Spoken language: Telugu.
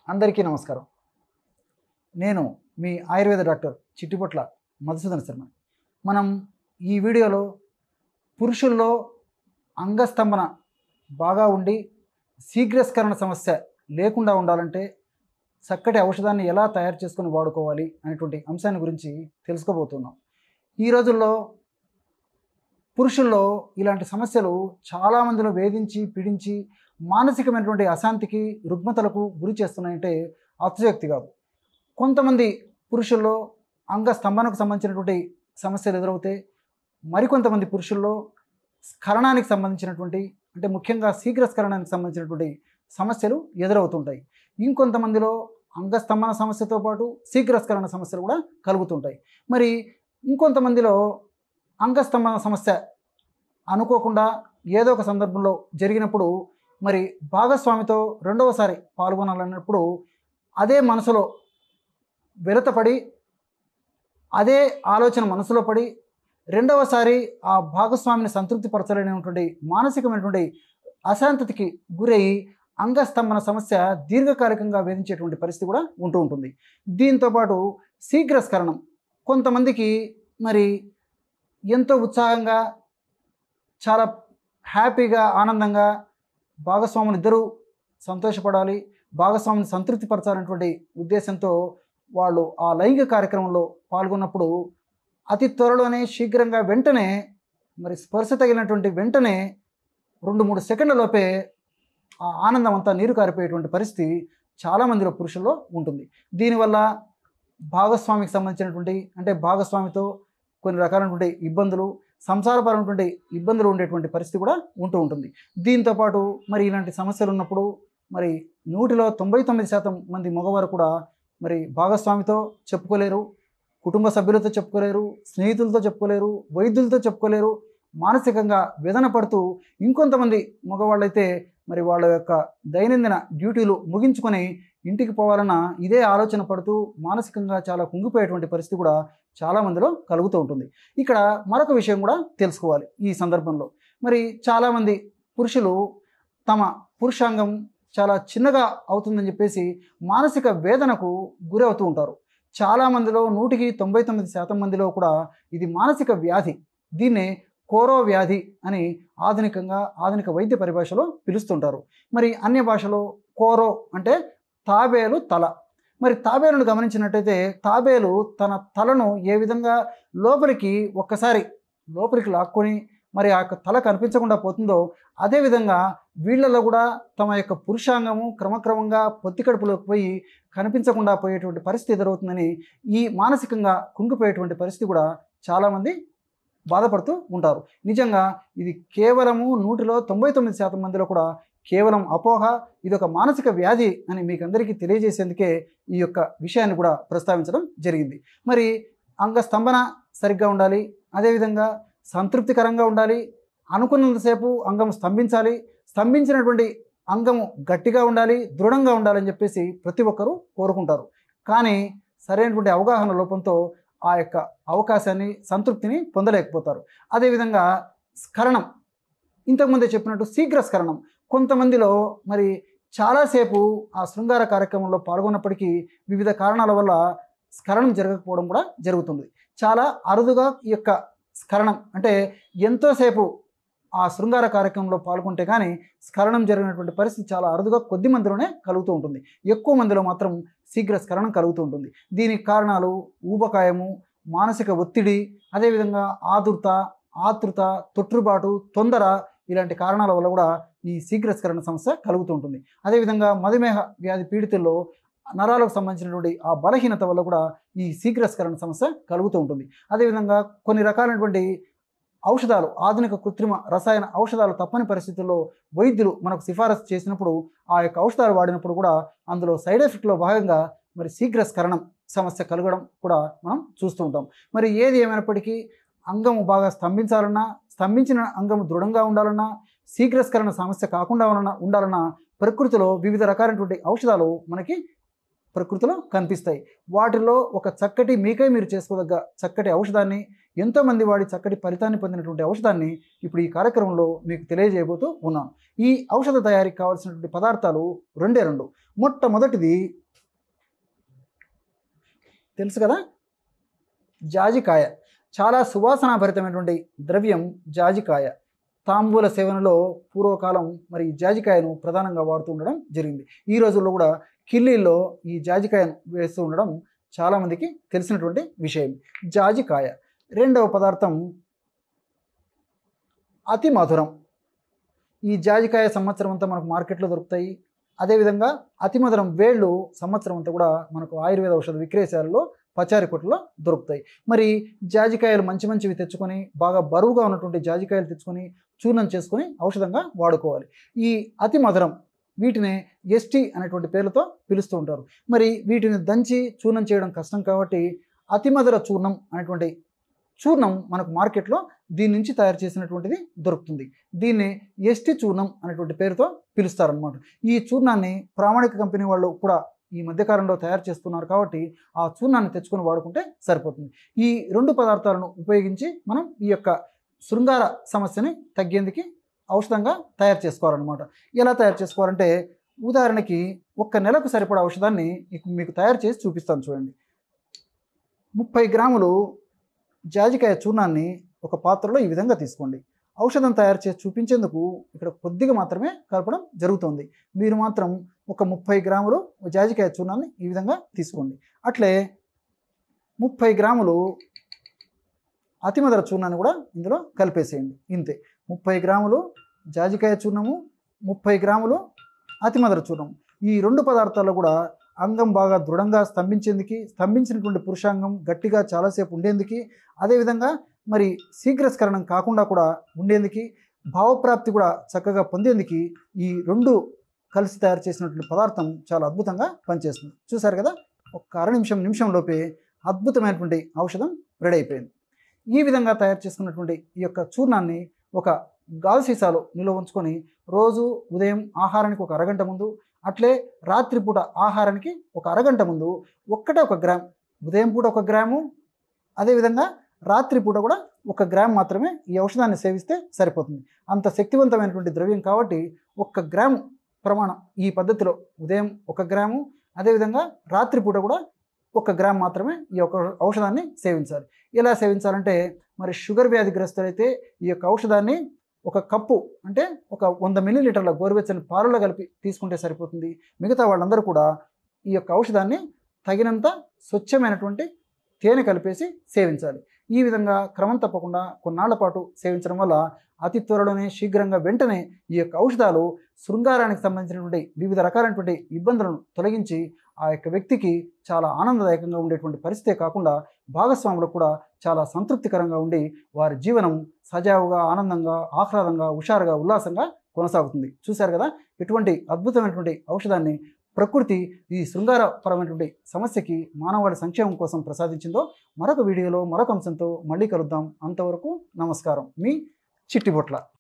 అందరికీ నమస్కారం నేను మీ ఆయుర్వేద డాక్టర్ చిట్టిపొట్ల మధుసూదన శర్మ మనం ఈ వీడియోలో పురుషుల్లో అంగస్తంభన బాగా ఉండి శీఘ్రస్కరణ సమస్య లేకుండా ఉండాలంటే చక్కటి ఔషధాన్ని ఎలా తయారు చేసుకొని వాడుకోవాలి అనేటువంటి అంశాన్ని గురించి తెలుసుకోబోతున్నాం ఈ రోజుల్లో పురుషుల్లో ఇలాంటి సమస్యలు చాలామందిలో వేధించి పీడించి మానసికమైనటువంటి అశాంతికి రుగ్మతలకు గురి చేస్తున్నాయంటే అతిశయోక్తి కాదు కొంతమంది పురుషుల్లో అంగ స్తంభనకు సంబంధించినటువంటి సమస్యలు ఎదురవుతాయి మరికొంతమంది పురుషుల్లో స్ఖలనానికి సంబంధించినటువంటి అంటే ముఖ్యంగా శీఘ్రస్ఖలనానికి సంబంధించినటువంటి సమస్యలు ఎదురవుతుంటాయి ఇంకొంతమందిలో అంగస్తంభన సమస్యతో పాటు శీఘ్రస్ఖలన సమస్యలు కూడా కలుగుతుంటాయి మరి ఇంకొంతమందిలో అంగస్తంభన సమస్య అనుకోకుండా ఏదో ఒక సందర్భంలో జరిగినప్పుడు మరి భాగస్వామితో రెండవసారి పాల్గొనాలన్నప్పుడు అదే మనసులో వెలతపడి అదే ఆలోచన మనసులో పడి రెండవసారి ఆ భాగస్వామిని సంతృప్తిపరచలేనటువంటి మానసికమైనటువంటి అశాంతతకి గురై అంగస్తంభన సమస్య దీర్ఘకాలికంగా వేధించేటువంటి పరిస్థితి కూడా ఉంటూ ఉంటుంది దీంతోపాటు శీఘ్రస్కరణం కొంతమందికి మరి ఎంతో ఉత్సాహంగా చాలా హ్యాపీగా ఆనందంగా భాగస్వాములు ఇద్దరూ సంతోషపడాలి భాగస్వామిని సంతృప్తిపరచాలనేటువంటి ఉద్దేశంతో వాళ్ళు ఆ లైంగిక కార్యక్రమంలో పాల్గొన్నప్పుడు అతి త్వరలోనే శీఘ్రంగా వెంటనే మరి స్పర్శ తగిలినటువంటి వెంటనే రెండు మూడు సెకండ్ల లోపే ఆ ఆనందం అంతా నీరు కారిపోయేటువంటి పరిస్థితి చాలామందిలో పురుషుల్లో ఉంటుంది దీనివల్ల భాగస్వామికి సంబంధించినటువంటి అంటే భాగస్వామితో కొన్ని రకాలైనటువంటి ఇబ్బందులు సంసారపరమైనటువంటి ఇబ్బందులు ఉండేటువంటి పరిస్థితి కూడా ఉంటూ ఉంటుంది దీంతోపాటు మరి ఇలాంటి సమస్యలు ఉన్నప్పుడు మరి నూటిలో తొంభై తొమ్మిది శాతం మంది మగవారు కూడా మరి భాగస్వామితో చెప్పుకోలేరు కుటుంబ సభ్యులతో చెప్పుకోలేరు స్నేహితులతో చెప్పుకోలేరు వైద్యులతో చెప్పుకోలేరు మానసికంగా వేదన పడుతూ ఇంకొంతమంది మగవాళ్ళైతే మరి వాళ్ళ యొక్క దైనందిన డ్యూటీలు ముగించుకొని ఇంటికి పోవాలన్న ఇదే ఆలోచన పడుతూ మానసికంగా చాలా కుంగిపోయేటువంటి పరిస్థితి కూడా చాలామందిలో కలుగుతూ ఉంటుంది ఇక్కడ మరొక విషయం కూడా తెలుసుకోవాలి ఈ సందర్భంలో మరి చాలామంది పురుషులు తమ పురుషాంగం చాలా చిన్నగా అవుతుందని చెప్పేసి మానసిక వేదనకు గురి అవుతూ ఉంటారు చాలామందిలో నూటికి తొంభై తొమ్మిది శాతం మందిలో కూడా ఇది మానసిక వ్యాధి దీన్నే కోరో వ్యాధి అని ఆధునికంగా ఆధునిక వైద్య పరిభాషలో పిలుస్తుంటారు మరి అన్య భాషలో కోరో అంటే తాబేలు తల మరి తాబేలును గమనించినట్టయితే తాబేలు తన తలను ఏ విధంగా లోపలికి ఒక్కసారి లోపలికి లాక్కొని మరి ఆ యొక్క తల కనిపించకుండా పోతుందో అదేవిధంగా వీళ్ళలో కూడా తమ యొక్క పురుషాంగము క్రమక్రమంగా పొత్తి కడుపులోకి పోయి కనిపించకుండా పోయేటువంటి పరిస్థితి ఎదురవుతుందని ఈ మానసికంగా కుంగిపోయేటువంటి పరిస్థితి కూడా చాలామంది బాధపడుతూ ఉంటారు నిజంగా ఇది కేవలము నూటిలో తొంభై తొమ్మిది శాతం మందిలో కూడా కేవలం అపోహ ఇది ఒక మానసిక వ్యాధి అని మీకు అందరికీ తెలియజేసేందుకే ఈ యొక్క విషయాన్ని కూడా ప్రస్తావించడం జరిగింది మరి అంగస్తంభన సరిగ్గా ఉండాలి అదేవిధంగా సంతృప్తికరంగా ఉండాలి అనుకున్నంతసేపు అంగం స్తంభించాలి స్తంభించినటువంటి అంగము గట్టిగా ఉండాలి దృఢంగా ఉండాలని చెప్పేసి ప్రతి ఒక్కరూ కోరుకుంటారు కానీ సరైనటువంటి అవగాహన లోపంతో ఆ యొక్క అవకాశాన్ని సంతృప్తిని పొందలేకపోతారు అదేవిధంగా స్ఖలనం ఇంతకుముందే చెప్పినట్టు శీఘ్ర స్ఖలనం కొంతమందిలో మరి చాలాసేపు ఆ శృంగార కార్యక్రమంలో పాల్గొన్నప్పటికీ వివిధ కారణాల వల్ల స్ఖలనం జరగకపోవడం కూడా జరుగుతుంది చాలా అరుదుగా ఈ యొక్క స్ఖలనం అంటే ఎంతోసేపు ఆ శృంగార కార్యక్రమంలో పాల్గొంటే కానీ స్ఖలనం జరిగినటువంటి పరిస్థితి చాలా అరుదుగా కొద్ది మందిలోనే కలుగుతూ ఉంటుంది ఎక్కువ మందిలో మాత్రం శీఘ్ర స్ఖలనం కలుగుతూ ఉంటుంది దీనికి కారణాలు ఊబకాయము మానసిక ఒత్తిడి అదేవిధంగా ఆదుర్త ఆతృత తొట్టుబాటు తొందర ఇలాంటి కారణాల వల్ల కూడా ఈ శీఘ్రస్కరణ సమస్య కలుగుతూ ఉంటుంది అదేవిధంగా మధుమేహ వ్యాధి పీడితుల్లో నరాలకు సంబంధించినటువంటి ఆ బలహీనత వల్ల కూడా ఈ శీఘ్రస్కరణ సమస్య కలుగుతూ ఉంటుంది అదేవిధంగా కొన్ని రకాలైనటువంటి ఔషధాలు ఆధునిక కృత్రిమ రసాయన ఔషధాలు తప్పని పరిస్థితుల్లో వైద్యులు మనకు సిఫారసు చేసినప్పుడు ఆ యొక్క ఔషధాలు వాడినప్పుడు కూడా అందులో సైడ్ ఎఫెక్ట్లో భాగంగా మరి శీఘ్రస్కరణం సమస్య కలగడం కూడా మనం చూస్తూ ఉంటాం మరి ఏది ఏమైనప్పటికీ అంగము బాగా స్తంభించాలన్నా స్తంభించిన అంగము దృఢంగా ఉండాలన్నా శీఘ్రస్కరణ సమస్య కాకుండా ఉన్న ఉండాలన్నా ప్రకృతిలో వివిధ రకాలైనటువంటి ఔషధాలు మనకి ప్రకృతిలో కనిపిస్తాయి వాటిలో ఒక చక్కటి మీకై మీరు చేసుకోదగ్గ చక్కటి ఔషధాన్ని ఎంతోమంది వాడి చక్కటి ఫలితాన్ని పొందినటువంటి ఔషధాన్ని ఇప్పుడు ఈ కార్యక్రమంలో మీకు తెలియజేయబోతూ ఉన్నాను ఈ ఔషధ తయారీకి కావాల్సినటువంటి పదార్థాలు రెండే రెండు మొట్టమొదటిది తెలుసు కదా జాజికాయ చాలా సువాసనాభరితమైనటువంటి ద్రవ్యం జాజికాయ తాంబూల సేవనలో పూర్వకాలం మరి ఈ జాజికాయను ప్రధానంగా వాడుతూ ఉండడం జరిగింది ఈ రోజుల్లో కూడా కిల్లీల్లో ఈ జాజికాయను వేస్తూ ఉండడం చాలామందికి తెలిసినటువంటి విషయం జాజికాయ రెండవ పదార్థం అతి మధురం ఈ జాజికాయ సంవత్సరం అంతా మనకు మార్కెట్లో దొరుకుతాయి అదేవిధంగా అతి మధురం వేళ్ళు సంవత్సరం అంతా కూడా మనకు ఆయుర్వేద ఔషధ విక్రయశాలలో పచారి కొట్టులో దొరుకుతాయి మరి జాజికాయలు మంచి మంచివి తెచ్చుకొని బాగా బరువుగా ఉన్నటువంటి జాజికాయలు తెచ్చుకొని చూర్ణం చేసుకొని ఔషధంగా వాడుకోవాలి ఈ అతి మధురం వీటిని ఎస్టీ అనేటువంటి పేర్లతో పిలుస్తూ ఉంటారు మరి వీటిని దంచి చూర్ణం చేయడం కష్టం కాబట్టి అతిమధుర చూర్ణం అనేటువంటి చూర్ణం మనకు మార్కెట్లో దీని నుంచి తయారు చేసినటువంటిది దొరుకుతుంది దీన్ని ఎస్టీ చూర్ణం అనేటువంటి పేరుతో పిలుస్తారనమాట ఈ చూర్ణాన్ని ప్రామాణిక కంపెనీ వాళ్ళు కూడా ఈ మధ్యకాలంలో తయారు చేస్తున్నారు కాబట్టి ఆ చూర్ణాన్ని తెచ్చుకొని వాడుకుంటే సరిపోతుంది ఈ రెండు పదార్థాలను ఉపయోగించి మనం ఈ యొక్క శృంగార సమస్యని తగ్గేందుకు ఔషధంగా తయారు చేసుకోవాలన్నమాట ఎలా తయారు చేసుకోవాలంటే ఉదాహరణకి ఒక్క నెలకు సరిపడా ఔషధాన్ని మీకు మీకు తయారు చేసి చూపిస్తాను చూడండి ముప్పై గ్రాములు జాజికాయ చూర్ణాన్ని ఒక పాత్రలో ఈ విధంగా తీసుకోండి ఔషధం తయారు చేసి చూపించేందుకు ఇక్కడ కొద్దిగా మాత్రమే కలపడం జరుగుతుంది మీరు మాత్రం ఒక ముప్పై గ్రాములు జాజికాయ చూర్ణాన్ని ఈ విధంగా తీసుకోండి అట్లే ముప్పై గ్రాములు అతిమధుర చూర్ణాన్ని కూడా ఇందులో కలిపేసేయండి ఇంతే ముప్పై గ్రాములు జాజికాయ చూర్ణము ముప్పై గ్రాములు అతిమధుర చూర్ణం ఈ రెండు పదార్థాలు కూడా అంగం బాగా దృఢంగా స్తంభించేందుకు స్తంభించినటువంటి పురుషాంగం గట్టిగా చాలాసేపు ఉండేందుకు అదేవిధంగా మరి శీఘ్రస్కరణం కాకుండా కూడా ఉండేందుకు భావప్రాప్తి కూడా చక్కగా పొందేందుకు ఈ రెండు కలిసి తయారు చేసినటువంటి పదార్థం చాలా అద్భుతంగా పనిచేస్తుంది చూసారు కదా ఒక అర నిమిషం నిమిషంలోపే అద్భుతమైనటువంటి ఔషధం రెడీ అయిపోయింది ఈ విధంగా తయారు చేసుకున్నటువంటి ఈ యొక్క చూర్ణాన్ని ఒక గాజు సీసాలో నిల్వ ఉంచుకొని రోజు ఉదయం ఆహారానికి ఒక అరగంట ముందు అట్లే రాత్రిపూట ఆహారానికి ఒక అరగంట ముందు ఒక్కటే ఒక గ్రామ్ ఉదయం పూట ఒక గ్రాము అదేవిధంగా రాత్రిపూట కూడా ఒక గ్రామ్ మాత్రమే ఈ ఔషధాన్ని సేవిస్తే సరిపోతుంది అంత శక్తివంతమైనటువంటి ద్రవ్యం కాబట్టి ఒక్క గ్రామ్ ప్రమాణం ఈ పద్ధతిలో ఉదయం ఒక గ్రాము అదేవిధంగా రాత్రిపూట కూడా ఒక గ్రామ్ మాత్రమే ఈ యొక్క ఔషధాన్ని సేవించాలి ఎలా సేవించాలంటే మరి షుగర్ వ్యాధిగ్రస్తులైతే ఈ యొక్క ఔషధాన్ని ఒక కప్పు అంటే ఒక వంద మిల్లీలీటర్ల గోరువెచ్చని పాలలో కలిపి తీసుకుంటే సరిపోతుంది మిగతా వాళ్ళందరూ కూడా ఈ యొక్క ఔషధాన్ని తగినంత స్వచ్ఛమైనటువంటి తేనె కలిపేసి సేవించాలి ఈ విధంగా క్రమం తప్పకుండా కొన్నాళ్ల పాటు సేవించడం వల్ల అతి త్వరలోనే శీఘ్రంగా వెంటనే ఈ యొక్క ఔషధాలు శృంగారానికి సంబంధించినటువంటి వివిధ రకాలైనటువంటి ఇబ్బందులను తొలగించి ఆ యొక్క వ్యక్తికి చాలా ఆనందదాయకంగా ఉండేటువంటి పరిస్థితే కాకుండా భాగస్వాములకు కూడా చాలా సంతృప్తికరంగా ఉండి వారి జీవనం సజావుగా ఆనందంగా ఆహ్లాదంగా హుషారుగా ఉల్లాసంగా కొనసాగుతుంది చూశారు కదా ఇటువంటి అద్భుతమైనటువంటి ఔషధాన్ని ప్రకృతి ఈ శృంగారపరమైనటువంటి సమస్యకి మానవాళి సంక్షేమం కోసం ప్రసాదించిందో మరొక వీడియోలో మరొక అంశంతో మళ్ళీ కలుద్దాం అంతవరకు నమస్కారం మీ చిట్టిబొట్ల